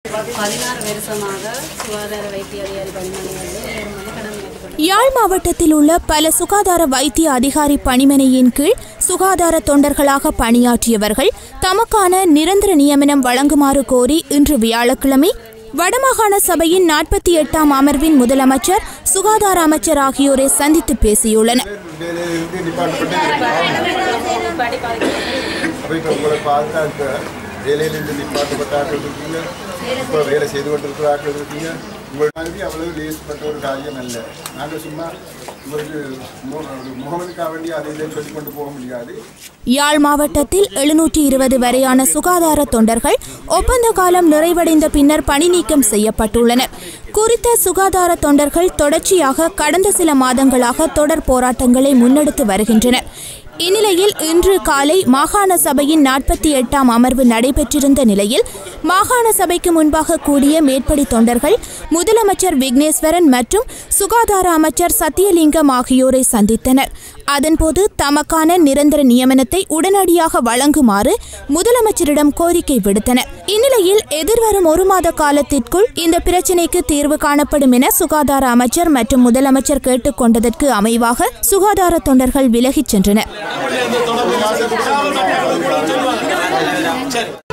பதினாறு வருஷமாக சுகாதார வைத்திய அதிகாரி பணிமனையில் நேர்மறை கடமையாற்றிக் யாழ் மாவட்டத்தில் உள்ள பல சுகாதார வைத்திய அதிகாரி பணிமனையின் கீழ் சுகாதார தொண்டர்களாக பணியாற்றியவர்கள் தமக்கான நிரந்தர நியமனம் வழங்குமாறு கோரி இன்று வியாழக்கிழமை வடமாகாண சபையின் நாற்பத்தி எட்டாம் அமர்வின் முதலமைச்சர் சுகாதார அமைச்சர் ஆகியோரை சந்தித்து பேசியுள்ளனர் வேலையிலிருந்து நிப்பாட்டப்பட்டு அப்போ இப்போ உங்களை பார்த்தா இப்போ வேலையிலிருந்து நிப்பாட்டப்பட்ட ஆட்கள் இருக்கீங்க இப்போ வேலை செய்து கொண்டிருக்கிற ஆட்கள் இருக்கீங்க உங்கள் மாதிரி அவ்வளவு லேசப்பட்ட ஒரு காரியம் அல்ல நாங்கள் சும்மா உங்களுக்கு மு- ஒரு முகமதுக்காக வேண்டி அதை இதையும் சொல்லிக் கொண்டு போக முடியாது யாழ் மாவட்டத்தில் எழுநூற்றி இருபது வரையான சுகாதார தொண்டர்கள் ஒப்பந்த காலம் நிறைவடைந்த பின்னர் பணி நீக்கம் செய்யப்பட்டுள்ளனர் குறித்த சுகாதார தொண்டர்கள் தொடர்ச்சியாக கடந்த சில மாதங்களாக தொடர் போராட்டங்களை முன்னெடுத்து வருகின்றனர் இந்நிலையில் இன்று காலை மாகாண சபையின் நாற்பத்தி எட்டாம் அமர்வு நடைபெற்றிருந்த நிலையில் மாகாண சபைக்கு முன்பாக கூடிய மேற்படி தொண்டர்கள் முதலமைச்சர் விக்னேஸ்வரன் மற்றும் சுகாதார அமைச்சர் சத்தியலிங்கம் ஆகியோரை சந்தித்தனர் அதன்போது தமக்கான நிரந்தர நியமனத்தை உடனடியாக வழங்குமாறு முதலமைச்சரிடம் கோரிக்கை விடுத்தனர் இந்நிலையில் எதிர்வரும் ஒரு மாத காலத்திற்குள் இந்த பிரச்சினைக்கு தீர்வு காணப்படும் என சுகாதார அமைச்சர் மற்றும் முதலமைச்சர் கேட்டுக்கொண்டதற்கு அமைவாக சுகாதார தொண்டர்கள் விலகிச் சென்றனர்